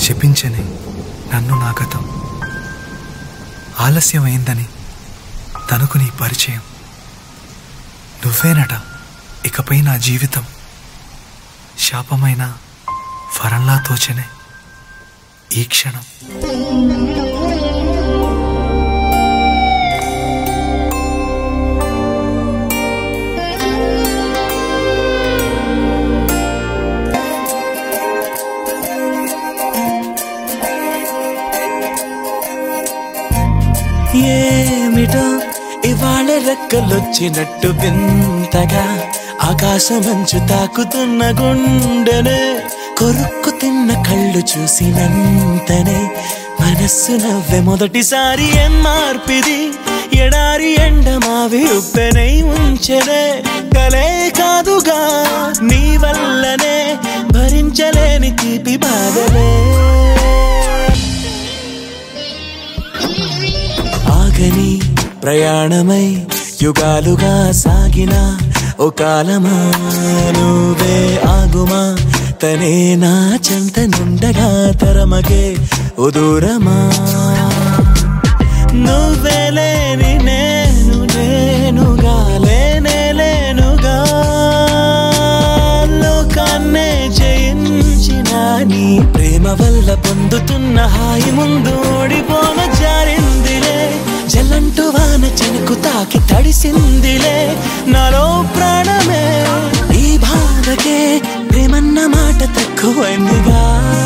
చెప్పించని నన్ను నా గతం ఆలస్యమైందని తనకు నీ పరిచయం నువ్వేనట ఇకపై నా జీవితం శాపమైన వరంలా తోచనే ఈ క్షణం ఏమిటో ఇవాళ రెక్కలొచ్చినట్టు వింతగా ఆకాశమంచు తాకుతున్న గుండెనే కొరుక్కు తిన్న కళ్ళు చూసినంతనే మనస్సు నవ్వె మొదటిసారి ఏం మార్పిది ఎడారి ఎండ మావి ఉప్పెనై ఉంచెనే కలే కాదుగా నీ వల్లనే భరించలేని తీపి బాధలే ఆగని ప్రయాణమై యుగాలుగా సాగిన ఓ కాలమా నువ్వే ఆగుమా తనే నా చెంత నుండగా తరమగే ఓ దూరమా నువ్వే లేని నేను నేనుగా లేనే లేనుగా లోకాన్నే జయించిన నీ ప్రేమ వల్ల పొందుతున్న హాయి ముందు ఓడిపోన జారిందిలే జల్లంటు వాన చెనుకు తాకి తడిసిందిలే నాలో ప్రాణమే ఈ బాధకే ప్రేమన్న మాట తక్కువైందిగా